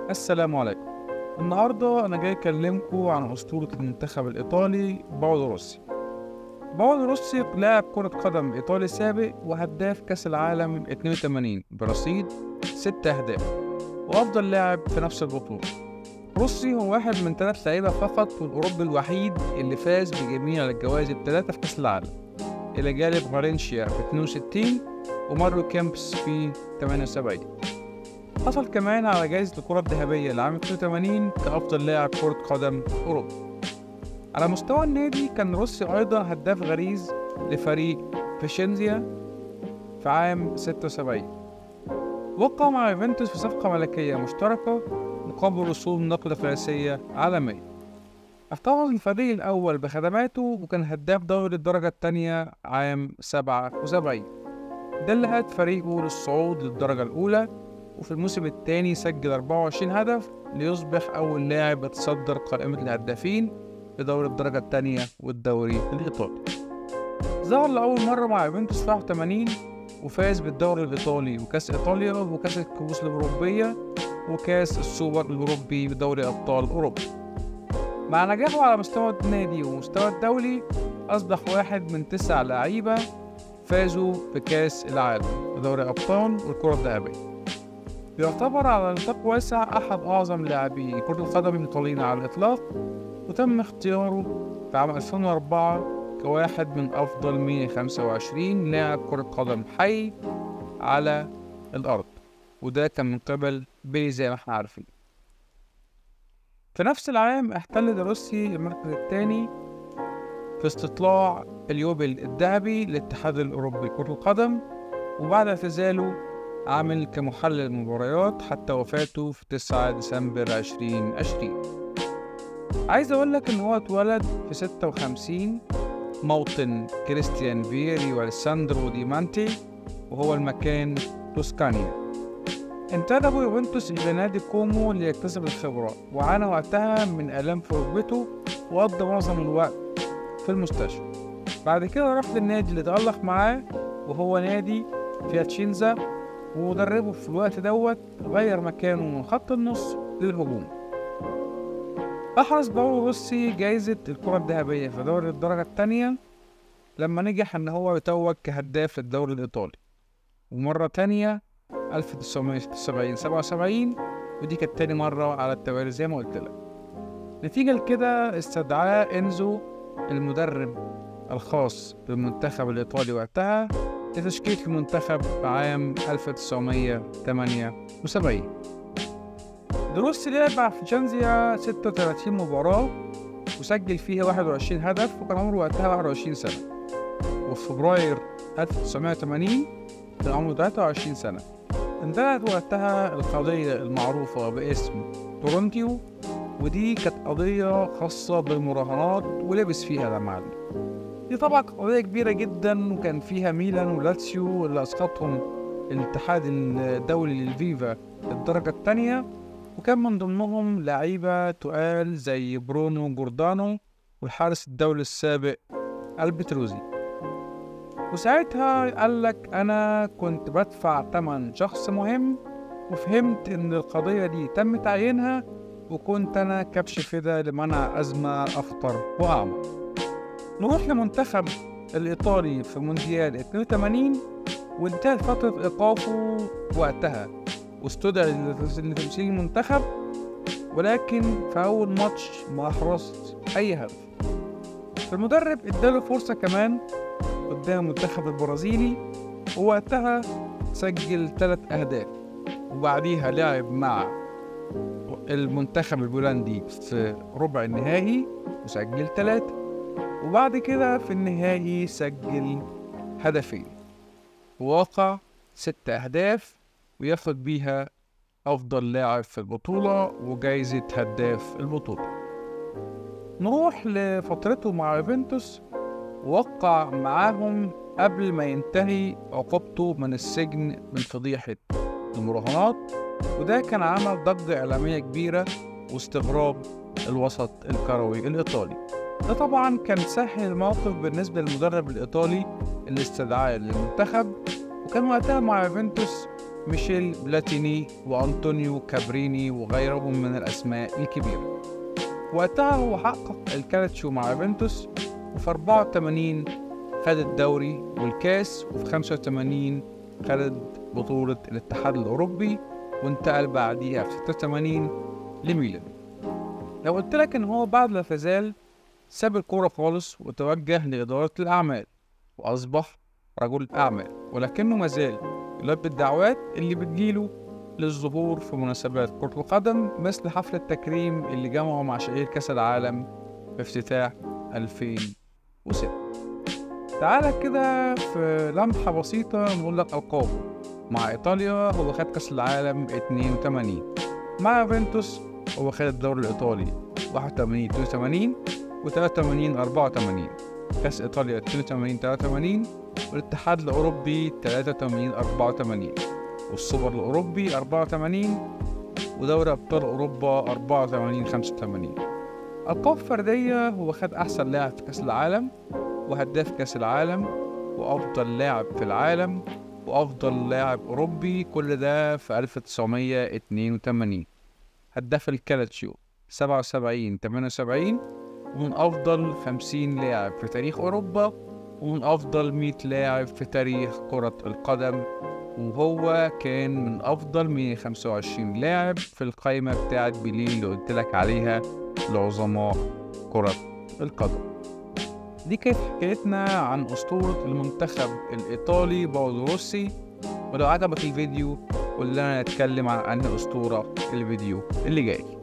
السلام عليكم النهاردة أنا جاي أكلمكم عن أسطورة المنتخب الإيطالي باولو روسي باولو روسي لاعب كرة قدم إيطالي سابق وهداف كأس العالم 82 برصيد 6 أهداف وأفضل لاعب في نفس البطولة روسي هو واحد من ثلاث لعيبة فقط والأوروبي الوحيد اللي فاز بجميع الجوائز الثلاثة في كأس العالم إلى جانب فالنشيا في 62 وماريو كامبس في 78 حصل كمان على جائزة الكرة الذهبية لعام 82 كأفضل لاعب كرة قدم أوروبا على مستوى النادي كان روسي أيضا هداف غريز لفريق فيشنزيا في عام 76 وقع مع يوفنتوس في صفقة ملكية مشتركة مقابل رسوم نقل قياسية عالمية احتفظ الفريق الأول بخدماته وكان هداف دوري الدرجة الثانية عام 77 ده اللي هاد فريقه للصعود للدرجة الأولى وفي الموسم الثاني سجل 24 هدف ليصبح أول لاعب يتصدر قائمة الهدافين لدوري الدرجة الثانية والدوري الإيطالي ظهر لأول مرة مع يوفنتوس في 81 وفاز بالدوري الإيطالي وكأس إيطاليا وكأس الكؤوس الأوروبية وكأس السوبر الأوروبي بدوري أبطال أوروبا مع نجاحه على مستوى النادي ومستوى الدولي أصبح واحد من تسع لعيبة فازوا بكأس العالم ودوري أبطال والكرة الذهبية يعتبر على نطاق واسع أحد أعظم لاعبي كرة القدم الإيطاليين على الإطلاق وتم اختياره في عام 2004 كواحد من أفضل 125 لاعب كرة قدم حي على الأرض وده كان من قبل بيلي زي ما احنا عارفين في نفس العام احتل دروسي المركز الثاني في استطلاع اليوبل الذهبي للاتحاد الأوروبي لكرة القدم وبعد اعتزاله عمل كمحلل مباريات حتى وفاته في 9 ديسمبر 2020 عايز اقول لك ان هو اتولد في 56 موطن كريستيان فيري والساندرو دي مانتي وهو المكان توسكانيا انتدبوا يوفنتوس إلى نادي كومو ليكتسب الخبرة وعانى وقتها من آلام في ركبته وقضى معظم الوقت في المستشفى بعد كده راح للنادي اللي تألق معاه وهو نادي فياتشينزا ومدربه في الوقت دوت غير مكانه من خط النص للهجوم أحرز باولو روسي جايزة الكرة الذهبية في دوري الدرجة الثانية لما نجح إن هو يتوج كهداف للدوري الإيطالي ومرة تانية 1970 77 ودي كانت تاني مرة على التوالي زي ما قلت لك نتيجة لكده استدعاه إنزو المدرب الخاص بالمنتخب الإيطالي وقتها لتشكيل المنتخب عام 1978 دروسي لعب في تشانزيا 36 مباراة وسجل فيها 21 هدف وكان عمره وقتها 21 سنة وفي فبراير 1980 كان عمره 23 سنة انتهت وقتها القضية المعروفة باسم تورنتيو ودي كانت قضية خاصة بالمراهنات ولبس فيها ده معلم دي طبعا قضية كبيرة جدا وكان فيها ميلان ولاتسيو اللي أسقطهم الاتحاد الدولي للفيفا الدرجة الثانية وكان من ضمنهم لعيبة تقال زي برونو جوردانو والحارس الدولي السابق البتروزي وساعتها قال لك أنا كنت بدفع تمن شخص مهم وفهمت إن القضية دي تم تعيينها وكنت أنا كبش فدا لمنع أزمة أخطر وأعمق نروح لمنتخب الإيطالي في مونديال 82 وانتهت فترة إيقافه وقتها واستدعي لتمثيل المنتخب ولكن في أول ماتش ما أحرزت أي هدف المدرب اداله فرصة كمان قدام المنتخب البرازيلي ووقتها سجل ثلاث أهداف وبعديها لعب مع المنتخب البولندي في ربع النهائي وسجل ثلاثة وبعد كده في النهائي سجل هدفين وواقع ست أهداف وياخد بيها أفضل لاعب في البطولة وجايزة هداف البطولة نروح لفترته مع يوفنتوس وقع معاهم قبل ما ينتهي عقوبته من السجن من فضيحة المراهنات وده كان عمل ضجة إعلامية كبيرة واستغراب الوسط الكروي الإيطالي ده طبعا كان سهل الموقف بالنسبة للمدرب الإيطالي اللي استدعاه للمنتخب وكان وقتها مع يوفنتوس ميشيل بلاتيني وأنطونيو كابريني وغيرهم من الأسماء الكبيرة وقتها هو حقق الكالتشيو مع يوفنتوس وفي 84 خد الدوري والكاس وفي 85 خد بطولة الاتحاد الأوروبي وانتقل بعديها في 86 لميلان لو قلت لك إن هو بعد لا ساب الكورة خالص وتوجه لإدارة الأعمال وأصبح رجل أعمال ولكنه مازال يلبي الدعوات اللي بتجيله للظهور في مناسبات كرة القدم مثل حفل التكريم اللي جمعه مع شهير كأس العالم في افتتاح 2006 تعالى كده في لمحة بسيطة نقول لك ألقابه مع إيطاليا هو خد كأس العالم 82 مع يوفنتوس هو خد الدوري الإيطالي 81 82 و 83 84 كأس إيطاليا 82 83 والاتحاد الأوروبي 83 84 والسوبر الأوروبي 84 ودوري أبطال أوروبا 84 85 ألقاب فردية هو خد أحسن لاعب في كأس العالم وهداف كأس العالم وأفضل لاعب في العالم وأفضل لاعب أوروبي كل ده في 1982 هداف الكالتشيو 77 78 ومن أفضل 50 لاعب في تاريخ أوروبا ومن أفضل 100 لاعب في تاريخ كرة القدم وهو كان من أفضل 125 لاعب في القائمة بتاعت بيليه اللي قلت لك عليها لعظماء كرة القدم دي كانت حكايتنا عن أسطورة المنتخب الإيطالي باولو روسي ولو عجبك الفيديو قول لنا نتكلم عن أنهي أسطورة الفيديو اللي جاي